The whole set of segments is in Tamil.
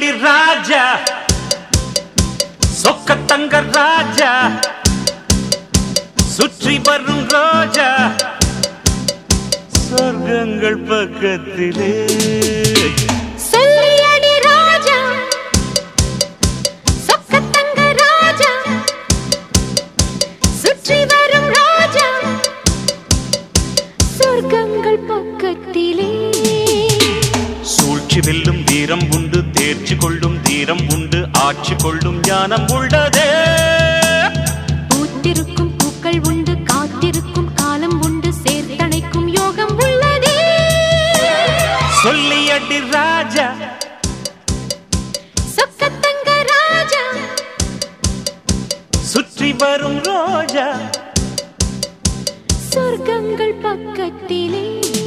சொல்லியடி ராஜா சொக்கத்தங்க ராஜா சுற்றி வரும் ரோஜா சொர்க்கங்கள் பக்கத்திலே சொல்லியடி ராஜா சொக்கத்தங்க ராஜா சுற்றி வரும் ராஜா சொர்க்கங்கள் பக்கத்திலே சூழ்ச்சி வெல்லும் வீரம் உண்டு தேர்ச்சி கொள்ளும் தீரம் உண்டு ஆட்சி கொள்ளும் ஞானம் உள்ளதே பூத்திருக்கும் பூக்கள் உண்டு காத்திருக்கும் காலம் உண்டு சேர்த்தணைக்கும் யோகம் உள்ளதே சொல்லியடி ராஜா சொக்கத்தங்க ராஜா சுற்றி வரும் ரோஜா சொர்க்கங்கள் பக்கத்திலே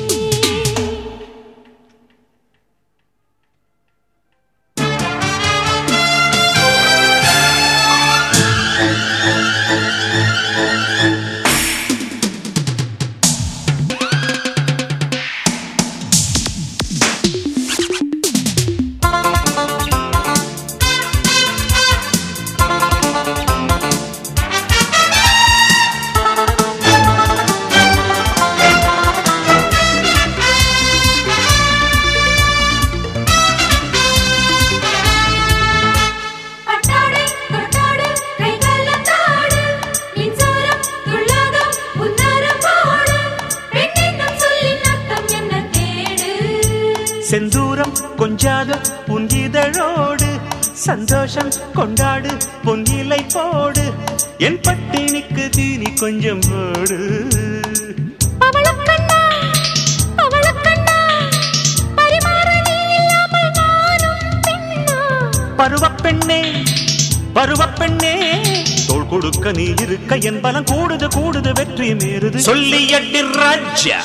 பட்டாடை தொட்டாடு கைகளத்தாடு மின்சாரம் துள்ளாதம் உன்னரம் பாடு பெண்ணென்னும் சொல்லின் அர்த்தம் என்ன தேடு செந்தூரம் கொஞ்சாத புன்கிதழோடு சந்தோஷம் கொண்டாடு பொன்னிலை போடு என் பட்டினிக்கு தீனி கொஞ்சம் போடு பவளக்கண்ணா பவளக்கண்ணா பரிமாற நீ இல்லாமல் நானும் பெண்ணா பருவப் பெண்ணே பருவப் பெண்ணே தோள் கொடுக்க நீ இருக்க என் பலம் கூடுது கூடுது வெற்றி மீறுது சொல்லி எட்டி ராஜா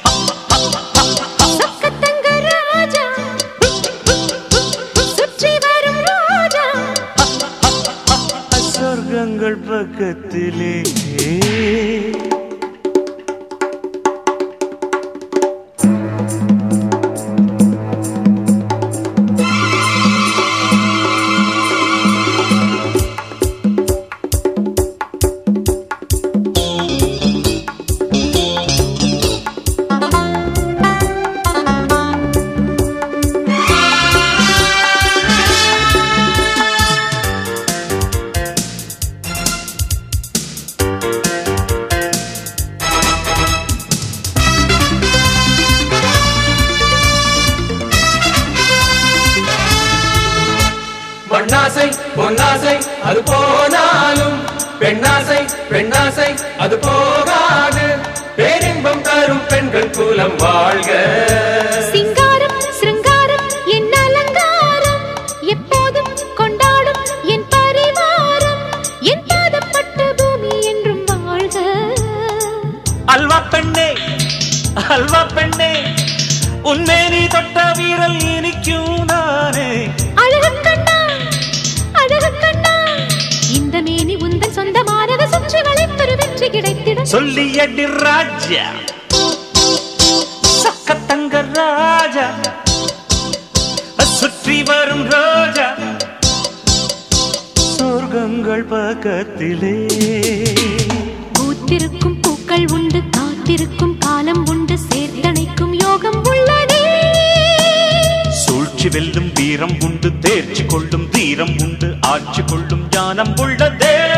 சொக்கத்தங்க ராஜா சுற்றி வரும் ரோஜா சொர்க்கங்கள் பக்கத்திலே மண்ணாசை பொன்னாசை அது போனாலும் பெண்ணாசை பெண்ணாசை அது போகாது பேரின்பம் தரும் பெண்கள் குலம் வாழ்க சிங்காரம் சிருங்காரம் என் அலங்காரம் எப்போதும் கொண்டாடும் என் பரிவாரம் என் பாதப்பட்ட பூமி என்றும் வாழ்க அல்வா பெண்ணே அல்வா பெண்ணே உன்மே நீ தொட்ட வீரல் இனிக்கும் நானே அழகு கண்ணா அழகு கண்ணா இந்த மேனி உந்தன் சொந்தமானது சுற்றி வளைப்பெரு வெற்றி கிடைத்திட சொல்லி எடி ராஜா சக்கத்தங்க ராஜா சுற்றி வரும் ரோஜா சொர்க்கங்கள் பக்கத்திலே பூத்திருக்கும் பூக்கள் உண்டு காத்திருக்கும் காலம் உண்டு சேர்த்தணைக்கும் யோகம் உள்ளதே சூழ்ச்சி வெல்லும் வீரம் உண்டு தேர்ச்சி கொள்ளும் தீரம் உண்டு ஆட்சி கொள்ளும் ஞானம் உள்ளதே